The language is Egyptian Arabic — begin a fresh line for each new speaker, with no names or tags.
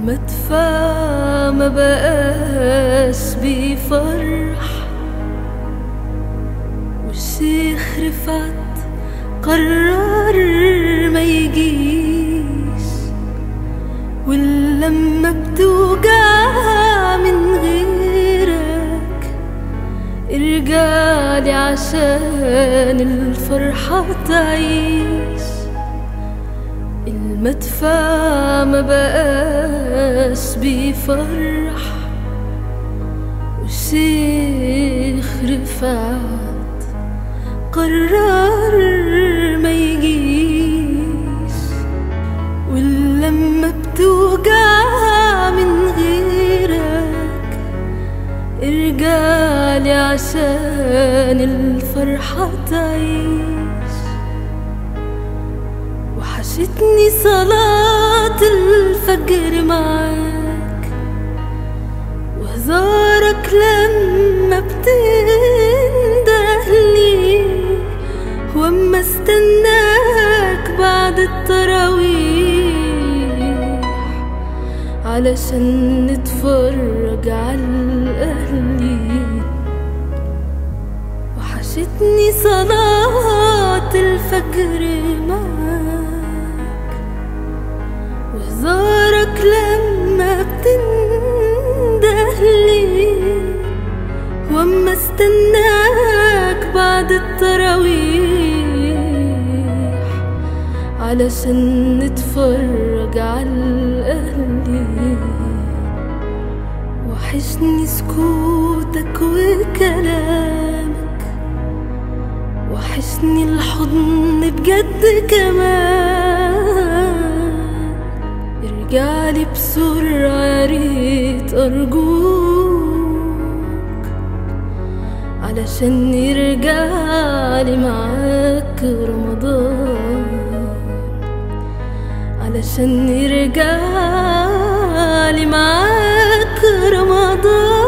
المدفع ما بقاس بفرح والشيخ رفعت قرر ما يجيش واللمة بتوجع من غيرك ارجعلي عشان الفرحة تعيش المدفع ما بقاس بفرح والشيخ رفعت قرر ما يجيش واللمة بتوجع من غيرك ارجعلي عشان الفرحة تعيش وحشتني صلاة الفجر معاك وهزارك لما بتندهلي واما استناك بعد التراويح علشان نتفرج على الاهلي وحشتني صلاة الفجر معاك وهزارك لما بتندهلي واما استناك بعد التراويح علشان نتفرج على الاهلي وحشني سكوتك وكلامك وحشني الحضن بجد كمان ارجعلي بسرعة يا ريت أرجوك علشان يرجعلي معاك رمضان علشان يرجعلي معاك رمضان